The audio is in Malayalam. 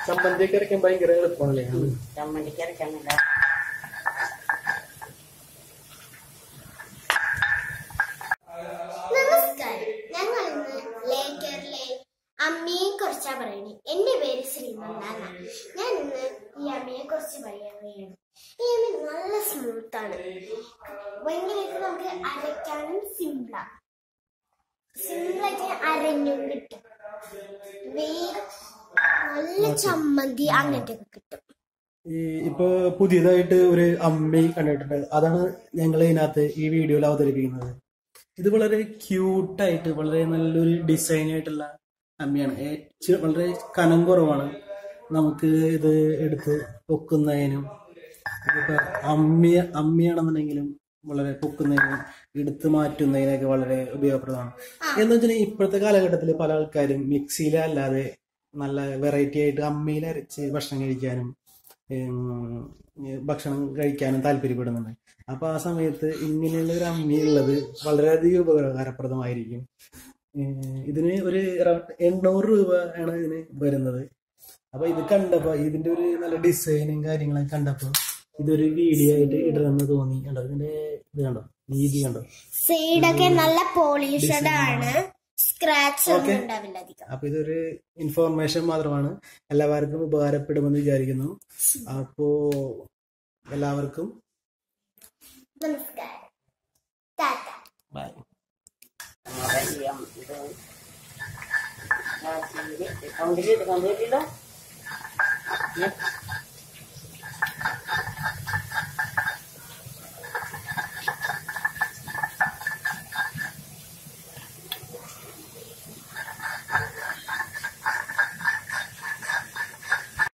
ചമ്മന്തിയൊക്കെ അരയ്ക്കാൻ ഭയങ്കര എളുപ്പമാണല്ലേ ചമ്മന്തിക്ക് അരയ്ക്കാനില്ല നമസ്കാരം ഞങ്ങൾ ഇന്ന് ലേക്കറിലെ അമ്മയെ കുറിച്ചാ പറയണേ എന്റെ പേര് ശ്രീമന്താണ് ഞാൻ ഇന്ന് ഈ അമ്മയെ കുറിച്ച് പറയുകയാണ് ഈ അമ്മ നല്ല സ്മൂത്ത് ആണ് ഭയങ്കരമായിട്ട് നമുക്ക് അരയ്ക്കാനും സിമ്പിളാ സിമ്പിളായിട്ട് അരഞ്ഞും കിട്ടും വേഗം നല്ല ചമ്മന്തി അങ്ങനത്തെ ഒക്കെ കിട്ടും ഈ ഇപ്പൊ പുതിയതായിട്ട് ഒരു അമ്മി കണ്ടിട്ടുണ്ട് അതാണ് ഞങ്ങൾ ഇതിനകത്ത് ഈ വീഡിയോയിൽ അവതരിപ്പിക്കുന്നത് ഇത് വളരെ ക്യൂട്ടായിട്ട് വളരെ നല്ലൊരു ഡിസൈൻ ആയിട്ടുള്ള അമ്മിയാണ് ഏ- വളരെ കനം കുറവാണ് നമുക്ക് ഇത് എടുത്ത് പൊക്കുന്നതിനും ഇതിപ്പോ അമ്മിയ അമ്മിയാണെന്നുണ്ടെങ്കിലും വളരെ പൊക്കുന്നതിനും എടുത്ത് മാറ്റുന്നതിനൊക്കെ വളരെ ഉപയോഗപ്രദമാണ് എന്ന് വെച്ചാൽ ഇപ്പോഴത്തെ കാലഘട്ടത്തിൽ പല ആൾക്കാരും മിക്സിയിലല്ലാതെ നല്ല വെറൈറ്റി ആയിട്ട് അമ്മിയിൽ അരച്ച് ഭക്ഷണം കഴിക്കാനും ഉം, ഭക്ഷണം കഴിക്കാനും താല്പര്യപ്പെടുന്നുണ്ട് അപ്പൊ ആ സമയത്ത് ഇങ്ങനെയുള്ള ഒരു അമ്മി ഉള്ളത് വളരെയധികം ഉപകാരപ്രദമായിരിക്കും ഉം, ഇതിന് ഒരു around എണ്ണൂറ് രൂപ ആണ് ഇതിന് വരുന്നത് അപ്പൊ ഇത് കണ്ടപ്പോ ഇതിന്റെ ഒരു നല്ല ഡിസൈനും കാര്യങ്ങളൊക്കെ കണ്ടപ്പോ ഇതൊരു വീഡിയോ ആയിട്ട് ഇടണമെന്ന് തോന്നി കണ്ടോ ഇതിന്റെ ഇത് കണ്ടോ രീതി കണ്ടോ സൈഡൊക്കെ നല്ല പോളിഷഡ് ആണ് സ്ക്രാച്ച് ഒന്നും ഉണ്ടാവില്ല അധികം അപ്പൊ ഇതൊരു ഇൻഫോർമേഷൻ മാത്രമാണ് എല്ലാവർക്കും ഉപകാരപ്പെടുമെന്ന് വിചാരിക്കുന്നു അപ്പോ എല്ലാവർക്കും നമസ്കാരം ടാറ്റ ബൈ അറിയാം ഇത് കൗണ്ടിൽ കൗണ്ടില്ലോ